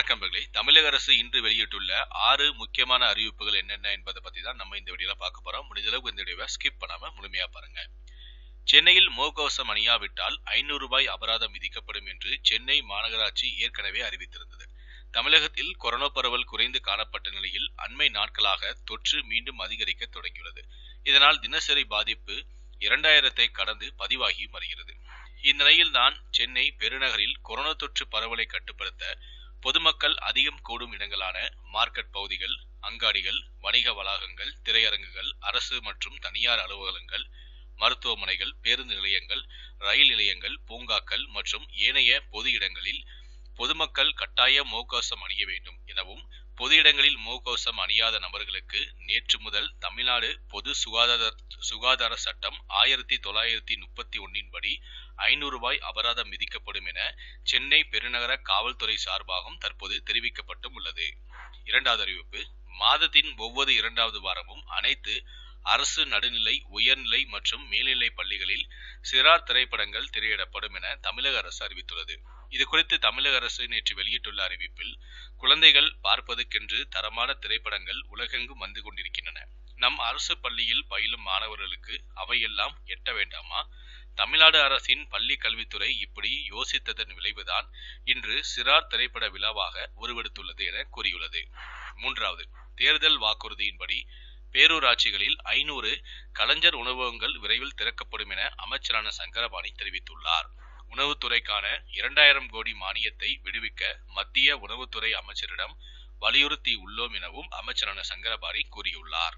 வணக்கம் பகளே தமிழக அரசு இன்று வெளியிட்டுள்ள ஆறு முக்கியமான அறிவிப்புகள் என்னென்ன என்பதை பத்தி தான் நம்ம இந்த வீடியோல பார்க்க போறோம் முடிஞ்ச அளவுக்கு இந்த வீடியோவை ஸ்கிப் பண்ணாம முழுமையா பாருங்க சென்னையில் முகக்கவசம் அணியாவிட்டால் ஐநூறு ரூபாய் அபராதம் விதிக்கப்படும் என்று சென்னை மாநகராட்சி ஏற்கனவே அறிவித்திருந்தது தமிழகத்தில் கொரோனா பரவல் குறைந்து காணப்பட்ட நிலையில் அண்மை நாட்களாக தொற்று மீண்டும் அதிகரிக்க தொடங்கியுள்ளது இதனால் தினசரி பாதிப்பு இரண்டாயிரத்தை கடந்து பதிவாகி வருகிறது இந்நிலையில் தான் சென்னை பெருநகரில் கொரோனா தொற்று பரவலை கட்டுப்படுத்த பொதுமக்கள் அதிகம் கூடும் இடங்களான மார்க்கெட் பகுதிகள் அங்காடிகள் வணிக வளாகங்கள் திரையரங்குகள் அரசு மற்றும் தனியார் அலுவலகங்கள் மருத்துவமனைகள் பேருந்து நிலையங்கள் ரயில் நிலையங்கள் பூங்காக்கள் மற்றும் ஏனைய பொது இடங்களில் பொதுமக்கள் கட்டாய முகக்கவசம் அணிய வேண்டும் எனவும் பொது இடங்களில் முகக்கவசம் அணியாத நபர்களுக்கு நேற்று முதல் தமிழ்நாடு பொது சுகாதார சுகாதார சட்டம் ஆயிரத்தி தொள்ளாயிரத்தி முப்பத்தி ஒன்னின் படி ஐநூறு ரூபாய் அபராதம் விதிக்கப்படும் என சென்னை பெருநகர காவல்துறை சார்பாகவும் தற்போது தெரிவிக்கப்பட்டும் உள்ளது இரண்டாவது அறிவிப்பு மாதத்தின் ஒவ்வொரு இரண்டாவது வாரமும் அனைத்து அரசு நடுநிலை உயர்நிலை மற்றும் மேல்நிலை பள்ளிகளில் சிறார் திரைப்படங்கள் திரையிடப்படும் என தமிழக அரசு அறிவித்துள்ளது இது குறித்து தமிழக அரசு நேற்று வெளியிட்டுள்ள அறிவிப்பில் குழந்தைகள் பார்ப்பதற்கென்று தரமான திரைப்படங்கள் உலகெங்கும் வந்து கொண்டிருக்கின்றன நம் அரசு பள்ளியில் பயிலும் மாணவர்களுக்கு அவையெல்லாம் எட்ட வேண்டாமா தமிழ்நாடு அரசின் பள்ளி கல்வித்துறை இப்படி யோசித்ததன் விளைவுதான் இன்று சிறார் திரைப்பட விழாவாக உருவெடுத்துள்ளது என கூறியுள்ளது மூன்றாவது தேர்தல் வாக்குறுதியின்படி பேரூராட்சிகளில் ஐநூறு கலைஞர் உணவகங்கள் விரைவில் திறக்கப்படும் என அமைச்சரான சங்கரபாணி தெரிவித்துள்ளார் உணவுத்துறைக்கான இரண்டாயிரம் கோடி மானியத்தை விடுவிக்க மத்திய உணவுத்துறை அமைச்சரிடம் வலியுறுத்தி உள்ளோம் எனவும் அமைச்சரான சங்கரபாணி கூறியுள்ளார்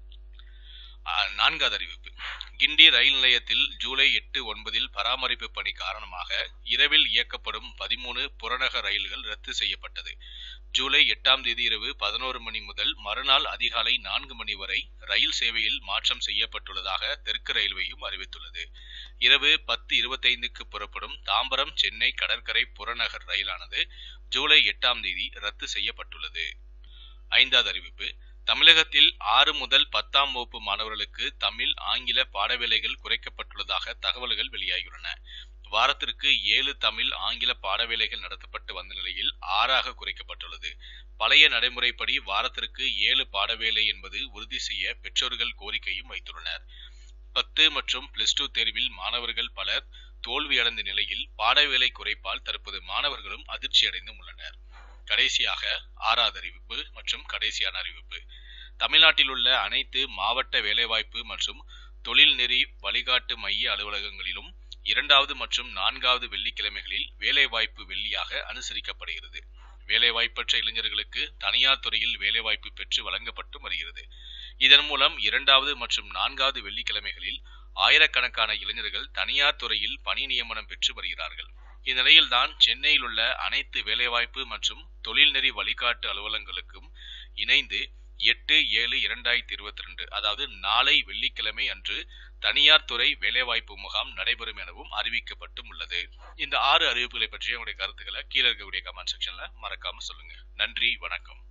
நான்காவது அறிவிப்பு கிண்டி ரயில் நிலையத்தில் ஜூலை எட்டு ஒன்பதில் பராமரிப்பு பணி காரணமாக இரவில் இயக்கப்படும் பதிமூணு புறநகர் ரயில்கள் ரத்து செய்யப்பட்டது ஜூலை எட்டாம் தேதி இரவு பதினோரு மணி முதல் மறுநாள் அதிகாலை நான்கு மணி வரை ரயில் சேவையில் மாற்றம் செய்யப்பட்டுள்ளதாக தெற்கு ரயில்வேயும் அறிவித்துள்ளது இரவு பத்து இருபத்தைந்துக்கு புறப்படும் தாம்பரம் சென்னை கடற்கரை புறநகர் ரயிலானது ஜூலை எட்டாம் தேதி ரத்து செய்யப்பட்டுள்ளது ஐந்தாவது அறிவிப்பு தமிழகத்தில் ஆறு முதல் பத்தாம் வகுப்பு மாணவர்களுக்கு தமிழ் ஆங்கில பாடவேளைகள் குறைக்கப்பட்டுள்ளதாக தகவல்கள் வெளியாகியுள்ளன வாரத்திற்கு ஏழு தமிழ் ஆங்கில பாடவேளைகள் நடத்தப்பட்டு வந்த நிலையில் ஆறாக குறைக்கப்பட்டுள்ளது பழைய நடைமுறைப்படி வாரத்திற்கு ஏழு பாடவேளை என்பது உறுதி செய்ய பெற்றோர்கள் கோரிக்கையும் வைத்துள்ளனர் பத்து மற்றும் பிளஸ் டூ தேர்வில் மாணவர்கள் பலர் தோல்வியடைந்த நிலையில் பாடவேளை குறைப்பால் தற்போது மாணவர்களும் அதிர்ச்சி அடைந்தும் உள்ளனர் கடைசியாக ஆறாவது அறிவிப்பு மற்றும் கடைசியான அறிவிப்பு தமிழ்நாட்டில் உள்ள அனைத்து மாவட்ட வேலைவாய்ப்பு மற்றும் தொழில் நெறி வழிகாட்டு மைய அலுவலகங்களிலும் இரண்டாவது மற்றும் நான்காவது வெள்ளிக்கிழமைகளில் வேலைவாய்ப்பு வெள்ளியாக அனுசரிக்கப்படுகிறது வேலைவாய்ப்பற்ற இளைஞர்களுக்கு தனியார் துறையில் வேலைவாய்ப்பு பெற்று வழங்கப்பட்டு வருகிறது இதன் மூலம் இரண்டாவது மற்றும் நான்காவது வெள்ளிக்கிழமைகளில் ஆயிரக்கணக்கான இளைஞர்கள் தனியார் துறையில் பணி நியமனம் பெற்று வருகிறார்கள் இந்நிலையில்தான் சென்னையில் உள்ள அனைத்து வேலைவாய்ப்பு மற்றும் தொழில்நெறி வழிகாட்டு அலுவலகங்களுக்கும் இணைந்து எட்டு ஏழு இரண்டாயிரத்தி இருபத்தி ரெண்டு அதாவது நாளை வெள்ளிக்கிழமை அன்று தனியார் துறை வேலைவாய்ப்பு முகாம் நடைபெறும் எனவும் அறிவிக்கப்பட்டும் உள்ளது இந்த ஆறு அறிவிப்புகளை பற்றிய உங்களுடைய கருத்துக்களை கீழே இருக்கக்கூடிய கமெண்ட் செக்ஷன்ல மறக்காம சொல்லுங்க நன்றி வணக்கம்